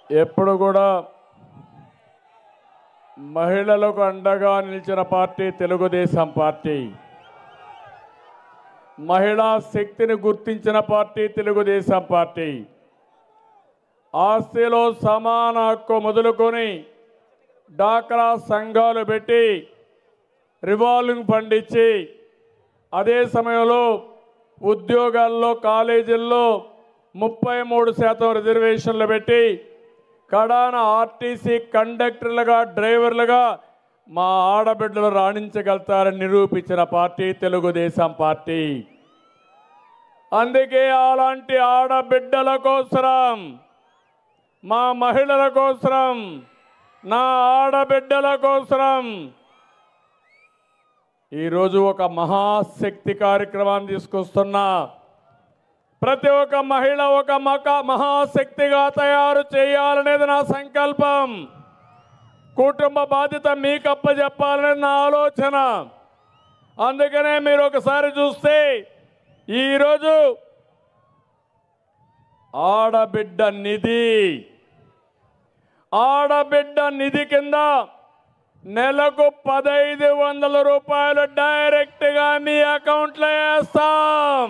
ఎప్పుడు కూడా మహిళలకు అండగా నిలిచిన పార్టీ తెలుగుదేశం పార్టీ మహిళా శక్తిని గుర్తించిన పార్టీ తెలుగుదేశం పార్టీ ఆస్తిలో సమాన హక్కు మొదలుకొని డాక్రా సంఘాలు పెట్టి రివాల్వింగ్ ఫండ్ ఇచ్చి అదే సమయంలో ఉద్యోగాల్లో కాలేజీల్లో ముప్పై మూడు శాతం రిజర్వేషన్లు పెట్టి కడాన ఆర్టీసీ కండక్టర్లుగా డ్రైవర్లుగా మా ఆడబిడ్డలు రాణించగలుగుతారని నిరూపించిన పార్టీ తెలుగుదేశం పార్టీ అందుకే అలాంటి ఆడబిడ్డల కోసరం మా మహిళల కోసరం నా ఆడబిడ్డల కోసరం ఈరోజు ఒక మహాశక్తి కార్యక్రమాన్ని తీసుకొస్తున్నా ప్రతి ఒక్క మహిళ ఒక మక మహాశక్తిగా తయారు చేయాలనేది నా సంకల్పం కుటుంబ బాధ్యత మీకు అప్పచెప్పాలనేది నా ఆలోచన అందుకనే మీరు ఒకసారి చూస్తే ఈరోజు ఆడబిడ్డ నిధి ఆడబిడ్డ నిధి కింద నెలకు పదైదు వందల రూపాయలు డైరెక్ట్గా మీ అకౌంట్లో వేస్తాం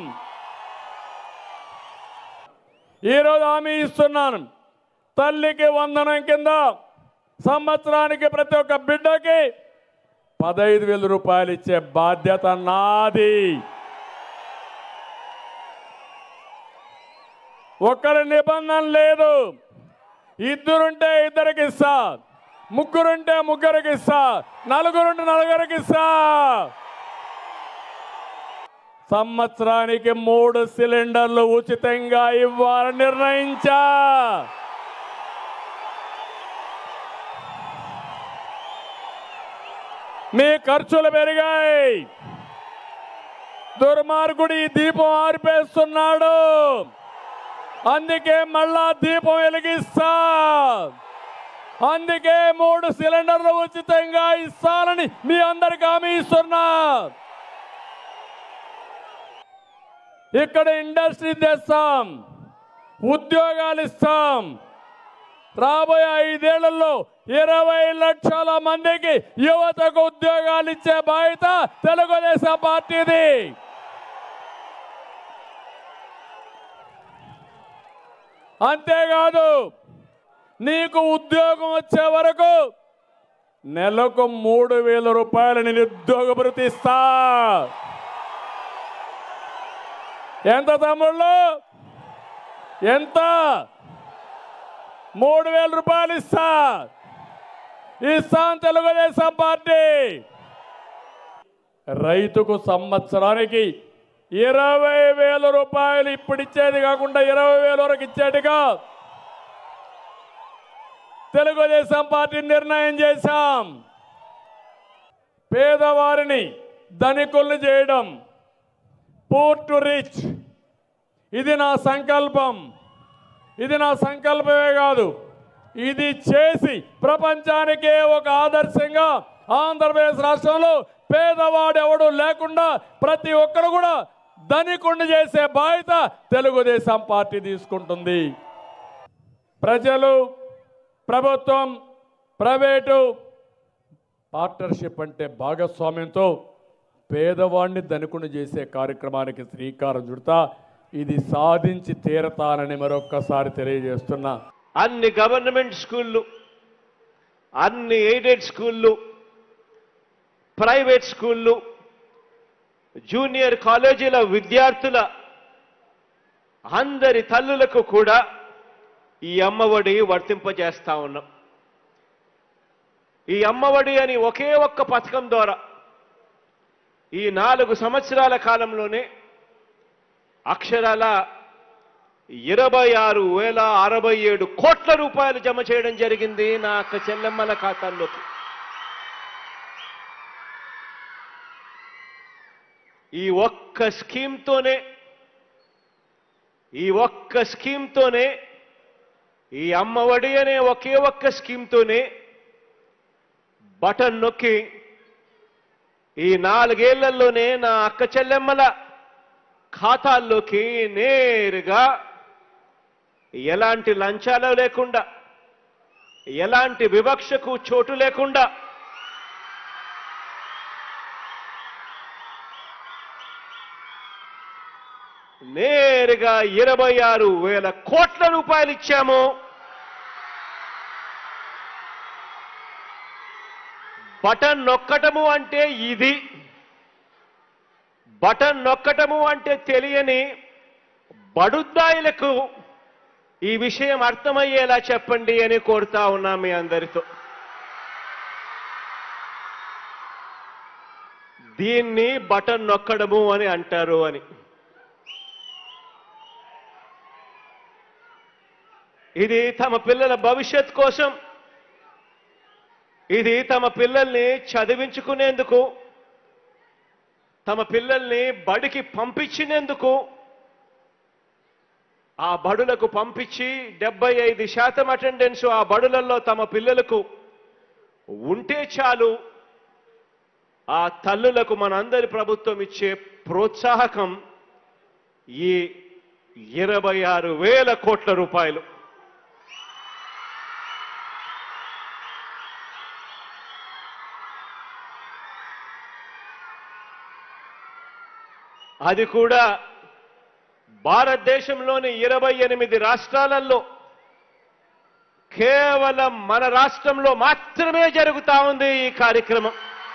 ఈరోజు హామీ ఇస్తున్నాను తల్లికి వందనం కింద సంవత్సరానికి ప్రతి ఒక్క బిడ్డకి పదహైదు వేల రూపాయలు ఇచ్చే బాధ్యత నాది ఒక్కరి నిబంధన లేదు ఇద్దరుంటే ఇద్దరికి ఇస్తా ముగ్గురుంటే ముగ్గురికి ఇస్తా నలుగురుంటే నలుగురికి ఇస్తా సంవత్సరానికి మూడు సిలిండర్లు ఉచితంగా ఇవ్వాలని నిర్ణయించా మీ ఖర్చులు పెరిగాయి దుర్మార్గుడు ఈ దీపం ఆర్పేస్తున్నాడు అందుకే మళ్ళా దీపం వెలిగిస్తా అందుకే మూడు సిలిండర్లు ఉచితంగా ఇస్తానని మీ అందరికి హామీ ఇస్తున్నా ఇక్కడ ఇండస్ట్రీ తెస్తాం ఉద్యోగాలు ఇస్తాం రాబోయే ఐదేళ్లలో ఇరవై లక్షల మందికి యువతకు ఉద్యోగాలు ఇచ్చే బాధ్యత తెలుగుదేశం పార్టీది అంతేకాదు నీకు ఉద్యోగం వచ్చే వరకు నెలకు మూడు వేల రూపాయలు నేను ఉద్యోగ భృతి ఇస్తా ఎంత తమ్ముళ్ళు ఎంత మూడు వేల రూపాయలు ఇస్తా ఇస్తాం తెలుగుదేశం పార్టీ రైతుకు సంవత్సరానికి ఇరవై వేల రూపాయలు ఇప్పుడు ఇచ్చేది కాకుండా ఇరవై వేల వరకు ఇచ్చేట్టుగా తెలుగుదేశం పార్టీ నిర్ణయం చేశాం పేదవారిని ధనికుల్ని చేయడం పూర్ టు రిచ్ ఇది నా సంకల్పం ఇది నా సంకల్పమే కాదు ఇది చేసి ప్రపంచానికే ఒక ఆదర్శంగా ఆంధ్రప్రదేశ్ రాష్ట్రంలో పేదవాడు ఎవడు లేకుండా ప్రతి ఒక్కరు కూడా ధనికుండి చేసే బాధ్యత తెలుగుదేశం పార్టీ తీసుకుంటుంది ప్రజలు ప్రభుత్వం ప్రైవేటు పార్ట్నర్షిప్ అంటే భాగస్వామ్యంతో పేదవాడిని ధనికుని చేసే కార్యక్రమానికి శ్రీకారం చుడతా ఇది సాధించి తీరతానని మరొక్కసారి తెలియజేస్తున్నా అన్ని గవర్నమెంట్ స్కూళ్ళు అన్ని ఎయిడెడ్ స్కూళ్ళు ప్రైవేట్ స్కూళ్ళు జూనియర్ కాలేజీల విద్యార్థుల అందరి తల్లులకు కూడా ఈ అమ్మఒడి వర్తింపజేస్తా ఉన్నాం ఈ అమ్మఒడి అని ఒకే ఒక్క పథకం ద్వారా ఈ నాలుగు సంవత్సరాల కాలంలోనే అక్షరాల ఇరవై ఆరు వేల అరవై ఏడు కోట్ల రూపాయలు జమ చేయడం జరిగింది నా అక్క చెల్లెమ్మల ఖాతాల్లోకి ఈ ఒక్క స్కీమ్తోనే ఈ ఒక్క స్కీమ్తోనే ఈ అమ్మఒడి అనే ఒకే ఒక్క స్కీమ్తోనే బటన్ నొక్కి ఈ నాలుగేళ్లలోనే నా అక్క చెల్లెమ్మల ఖాతాల్లోకి నేరుగా ఎలాంటి లంచాలు లేకుండా ఎలాంటి వివక్షకు చోటు లేకుండా నేరుగా ఇరవై ఆరు వేల కోట్ల రూపాయలు ఇచ్చాము బటన్ నొక్కటము అంటే ఇది బటన్ నొక్కటము అంటే తెలియని బడుద్దాయిలకు ఈ విషయం అర్థమయ్యేలా చెప్పండి అని కోరుతా ఉన్నా మీ అందరితో దీన్ని బటన్ నొక్కడము అని అంటారు అని ఇది తమ పిల్లల భవిష్యత్ కోసం ఇది తమ పిల్లల్ని చదివించుకునేందుకు తమ పిల్లల్ని బడికి పంపించినందుకు ఆ బడులకు పంపించి డెబ్బై ఐదు శాతం అటెండెన్స్ ఆ బడులలో తమ పిల్లలకు ఉంటే చాలు ఆ తల్లులకు మనందరి ప్రభుత్వం ఇచ్చే ప్రోత్సాహకం ఈ ఇరవై ఆరు వేల కోట్ల రూపాయలు అది కూడా భారతదేశంలోని ఇరవై ఎనిమిది రాష్ట్రాలలో కేవలం మన రాష్ట్రంలో మాత్రమే జరుగుతా ఉంది ఈ కార్యక్రమం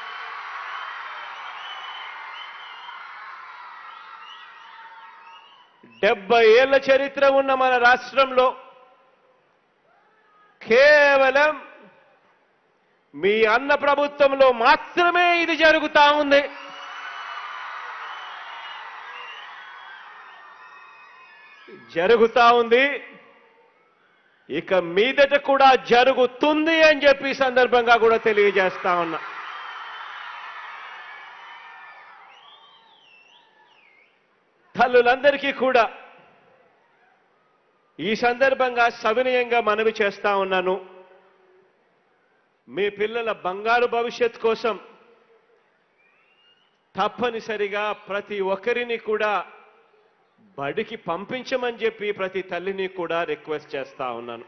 డెబ్బై ఏళ్ల చరిత్ర ఉన్న మన రాష్ట్రంలో కేవలం మీ అన్న ప్రభుత్వంలో మాత్రమే ఇది జరుగుతా ఉంది జరుగుతా ఉంది ఇక మీదట కూడా జరుగుతుంది అని చెప్పి ఈ సందర్భంగా కూడా తెలియజేస్తా ఉన్నా తల్లులందరికీ కూడా ఈ సందర్భంగా సవినయంగా మనవి చేస్తా ఉన్నాను మీ పిల్లల బంగారు భవిష్యత్ కోసం తప్పనిసరిగా ప్రతి ఒక్కరిని కూడా బడికి పంపించమని చెప్పి ప్రతి తల్లిని కూడా రిక్వెస్ట్ చేస్తా ఉన్నాను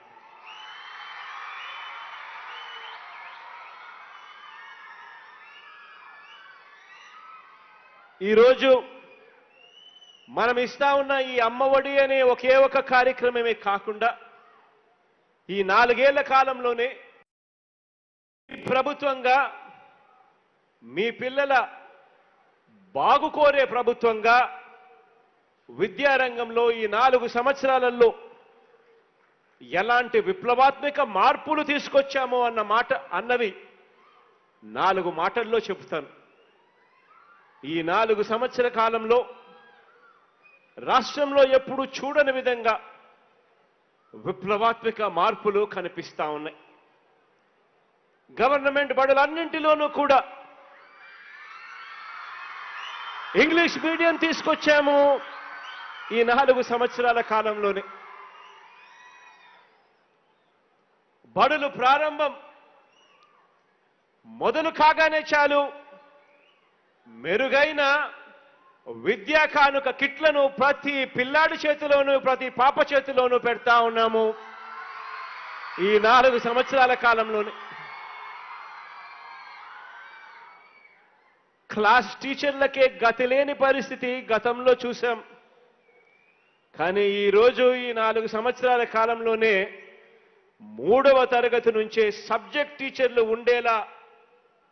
ఈరోజు మనం ఇస్తా ఉన్న ఈ అమ్మఒడి అనే ఒకే ఒక కార్యక్రమమే కాకుండా ఈ నాలుగేళ్ల కాలంలోనే ఈ ప్రభుత్వంగా మీ పిల్లల బాగు కోరే ప్రభుత్వంగా విద్యారంగంలో ఈ నాలుగు సంవత్సరాలలో ఎలాంటి విప్లవాత్మక మార్పులు తీసుకొచ్చామో అన్న మాట అన్నవి నాలుగు మాటల్లో చెబుతాను ఈ నాలుగు సంవత్సర కాలంలో రాష్ట్రంలో ఎప్పుడు చూడని విధంగా విప్లవాత్మక మార్పులు కనిపిస్తా ఉన్నాయి గవర్నమెంట్ బడులన్నింటిలోనూ కూడా ఇంగ్లీష్ మీడియం తీసుకొచ్చాము ఈ నాలుగు సంవత్సరాల కాలంలోనే బడులు ప్రారంభం మొదలు కాగానే చాలు మెరుగైన విద్యా కానుక కిట్లను ప్రతి పిల్లాడి చేతిలోనూ ప్రతి పాప చేతిలోనూ పెడతా ఉన్నాము ఈ నాలుగు సంవత్సరాల కాలంలోనే క్లాస్ టీచర్లకే గతి లేని పరిస్థితి గతంలో చూశాం కానీ ఈ రోజు ఈ నాలుగు సంవత్సరాల కాలంలోనే మూడవ తరగతి నుంచే సబ్జెక్ట్ టీచర్లు ఉండేలా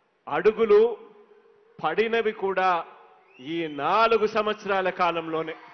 అడుగులు పడినవి కూడా ఈ నాలుగు సంవత్సరాల కాలంలోనే